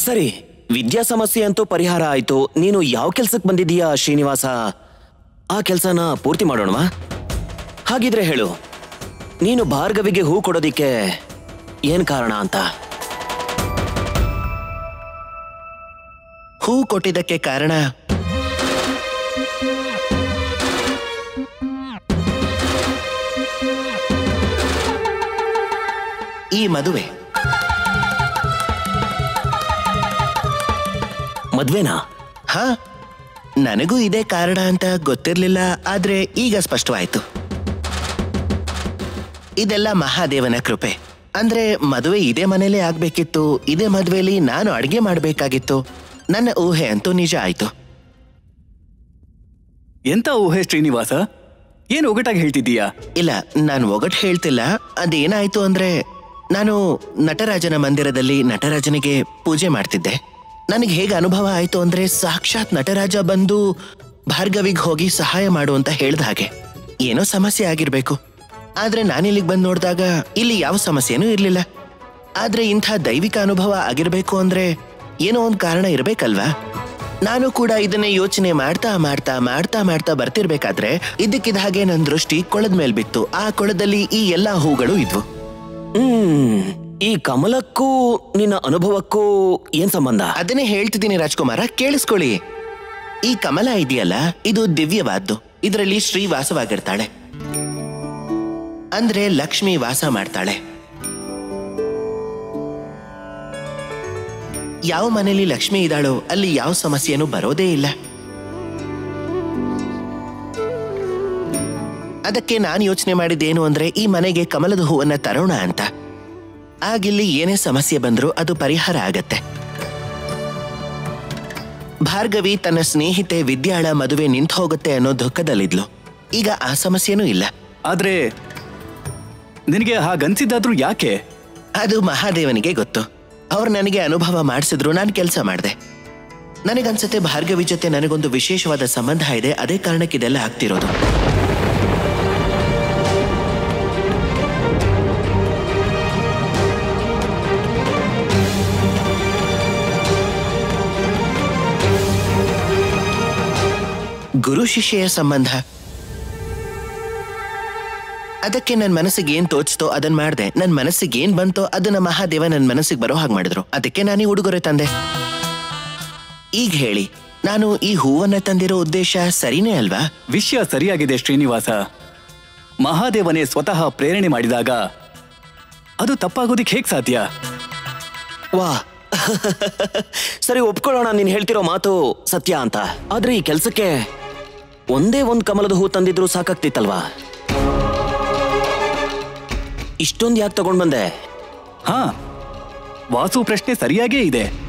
ಸರಿ ವಿದ್ಯಾ ಸಮಸ್ಯೆ ಅಂತೂ ಪರಿಹಾರ ಆಯ್ತು ನೀನು ಯಾವ ಕೆಲ್ಸಕ್ಕೆ ಬಂದಿದೀಯಾ ಶ್ರೀನಿವಾಸ ಆ ಕೆಲ್ಸನ ಪೂರ್ತಿ ಮಾಡೋಣವಾ ಹಾಗಿದ್ರೆ ಹೇಳು ನೀನು ಭಾರ್ಗವಿಗೆ ಹೂ ಕೊಡೋದಿಕ್ಕೆ ಏನ್ ಕಾರಣ ಅಂತ ಹೂ ಕೊಟ್ಟಿದ್ದಕ್ಕೆ ಕಾರಣ ಈ ಮದುವೆ ಮದ್ವೆನಾ ಹಾ ನನಗೂ ಇದೇ ಕಾರಣ ಅಂತ ಗೊತ್ತಿರ್ಲಿಲ್ಲ ಆದ್ರೆ ಈಗ ಸ್ಪಷ್ಟವಾಯ್ತು ಇದೆಲ್ಲ ಮಹಾದೇವನ ಕೃಪೆ ಅಂದ್ರೆ ಮದುವೆ ಇದೇ ಮನೇಲೇ ಆಗ್ಬೇಕಿತ್ತು ಇದೇ ಮದುವೆಲಿ ನಾನು ಅಡ್ಗೆ ಮಾಡ್ಬೇಕಾಗಿತ್ತು ನನ್ನ ಊಹೆ ಅಂತೂ ನಿಜ ಆಯ್ತು ಎಂತ ಊಹೆ ಶ್ರೀನಿವಾಸ ಏನ್ ಒಗಟಾಗಿ ಹೇಳ್ತಿದ್ದೀಯಾ ಇಲ್ಲ ನಾನು ಒಗಟ್ ಹೇಳ್ತಿಲ್ಲ ಅದೇನಾಯ್ತು ಅಂದ್ರೆ ನಾನು ನಟರಾಜನ ಮಂದಿರದಲ್ಲಿ ನಟರಾಜನಿಗೆ ಪೂಜೆ ಮಾಡ್ತಿದ್ದೆ ನನಗೆ ಹೇಗೆ ಅನುಭವ ಆಯ್ತು ಅಂದ್ರೆ ಸಾಕ್ಷಾತ್ ನಟರಾಜ ಬಂದು ಭಾರ್ಗವಿಗ್ ಹೋಗಿ ಸಹಾಯ ಮಾಡು ಅಂತ ಹೇಳ್ದ ಹಾಗೆ ಏನೋ ಸಮಸ್ಯೆ ಆಗಿರ್ಬೇಕು ಆದ್ರೆ ನಾನಿಲ್ಲಿಗೆ ಬಂದು ನೋಡಿದಾಗ ಇಲ್ಲಿ ಯಾವ ಸಮಸ್ಯೆನೂ ಇರ್ಲಿಲ್ಲ ಆದ್ರೆ ಇಂಥ ದೈವಿಕ ಅನುಭವ ಆಗಿರ್ಬೇಕು ಅಂದ್ರೆ ಏನೋ ಒಂದು ಕಾರಣ ಇರ್ಬೇಕಲ್ವಾ ನಾನು ಕೂಡ ಇದನ್ನೇ ಯೋಚನೆ ಮಾಡ್ತಾ ಮಾಡ್ತಾ ಮಾಡ್ತಾ ಮಾಡ್ತಾ ಬರ್ತಿರ್ಬೇಕಾದ್ರೆ ಇದ್ದಕ್ಕಿದ್ದ ಹಾಗೆ ನನ್ನ ದೃಷ್ಟಿ ಕೊಳದ ಮೇಲ್ ಬಿತ್ತು ಆ ಕೊಳದಲ್ಲಿ ಈ ಎಲ್ಲಾ ಹೂಗಳು ಇದ್ವು ಹ್ಮ್ ಈ ಕಮಲಕ್ಕೂ ನಿನ್ನ ಅನುಭವಕ್ಕೂ ಏನ್ ಸಂಬಂಧ ಅದನ್ನೇ ಹೇಳ್ತಿದ್ದೀನಿ ರಾಜ್ಕುಮಾರ ಕೇಳಿಸ್ಕೊಳ್ಳಿ ಈ ಕಮಲ ಇದೆಯಲ್ಲ ಇದು ದಿವ್ಯವಾದ್ದು ಇದರಲ್ಲಿ ಶ್ರೀ ವಾಸವಾಗಿರ್ತಾಳೆ ಅಂದ್ರೆ ಲಕ್ಷ್ಮಿ ವಾಸ ಮಾಡ್ತಾಳೆ ಯಾವ ಮನೇಲಿ ಲಕ್ಷ್ಮಿ ಇದ್ದಾಳೋ ಅಲ್ಲಿ ಯಾವ ಸಮಸ್ಯೆನೂ ಬರೋದೇ ಇಲ್ಲ ಅದಕ್ಕೆ ನಾನು ಯೋಚನೆ ಮಾಡಿದ್ದೇನು ಅಂದ್ರೆ ಈ ಮನೆಗೆ ಕಮಲದ ಹೂವನ್ನ ತರೋಣ ಅಂತ ಆಗಿಲ್ಲಿ ಏನೇ ಸಮಸ್ಯೆ ಬಂದ್ರೂ ಅದು ಪರಿಹಾರ ಆಗತ್ತೆ ಭಾರ್ಗವಿ ತನ್ನ ಸ್ನೇಹಿತೆ ವಿದ್ಯಾಳ ಮದುವೆ ನಿಂತು ಹೋಗುತ್ತೆ ಅನ್ನೋ ದುಃಖದಲ್ಲಿದ್ಲು ಈಗ ಆ ಸಮಸ್ಯೆನೂ ಇಲ್ಲ ಆದ್ರೆ ನಿನಗೆ ಹಾಗನ್ಸಿದ್ದಾದ್ರೂ ಯಾಕೆ ಅದು ಮಹಾದೇವನಿಗೆ ಗೊತ್ತು ಅವ್ರು ನನಗೆ ಅನುಭವ ಮಾಡಿಸಿದ್ರು ನಾನು ಕೆಲಸ ಮಾಡಿದೆ ನನಗನ್ಸತ್ತೆ ಭಾರ್ಗವಿ ಜೊತೆ ನನಗೊಂದು ವಿಶೇಷವಾದ ಸಂಬಂಧ ಇದೆ ಅದೇ ಕಾರಣಕ್ಕೆ ಇದೆಲ್ಲ ಆಗ್ತಿರೋದು ಗುರು ಶಿಷ್ಯೆಯ ಸಂಬಂಧ ಅದಕ್ಕೆ ನನ್ನ ಮನಸ್ಸಿಗೆ ಏನ್ ತೋಚ್ತೋ ಅದನ್ನ ಮಾಡ್ದೆ ನನ್ನ ಮನಸ್ಸಿಗೆ ಏನ್ ಬಂತೋ ಅದನ್ನ ಮಹಾದೇವ ನನ್ನ ಮನಸ್ಸಿಗೆ ಬರೋ ಹಾಗೆ ಮಾಡಿದ್ರು ಅದಕ್ಕೆ ನಾನು ಈ ಉಡುಗೊರೆ ತಂದೆ ಈಗ ಹೇಳಿ ನಾನು ಈ ಹೂವನ್ನ ತಂದಿರೋ ಉದ್ದೇಶ ಸರಿನೇ ಅಲ್ವಾ ವಿಷಯ ಸರಿಯಾಗಿದೆ ಶ್ರೀನಿವಾಸ ಮಹಾದೇವನೇ ಸ್ವತಃ ಪ್ರೇರಣೆ ಮಾಡಿದಾಗ ಅದು ತಪ್ಪಾಗೋದಿಕ್ ಹೇಗ್ ಸಾಧ್ಯ ವಾ ಸರಿ ಒಪ್ಕೊಳ್ಳೋಣ ನೀನ್ ಹೇಳ್ತಿರೋ ಮಾತು ಸತ್ಯ ಅಂತ ಆದ್ರೆ ಈ ಕೆಲ್ಸಕ್ಕೆ ಒಂದೇ ಒಂದ್ ಕಮಲದ ಹೂ ತಂದಿದ್ರು ಸಾಕಾಗ್ತಿತ್ತಲ್ವಾ ಇಷ್ಟೊಂದ್ ಯಾಕೆ ತಗೊಂಡ್ ಬಂದೆ ಹಾ ವಾಸು ಪ್ರಶ್ನೆ ಸರಿಯಾಗೇ ಇದೆ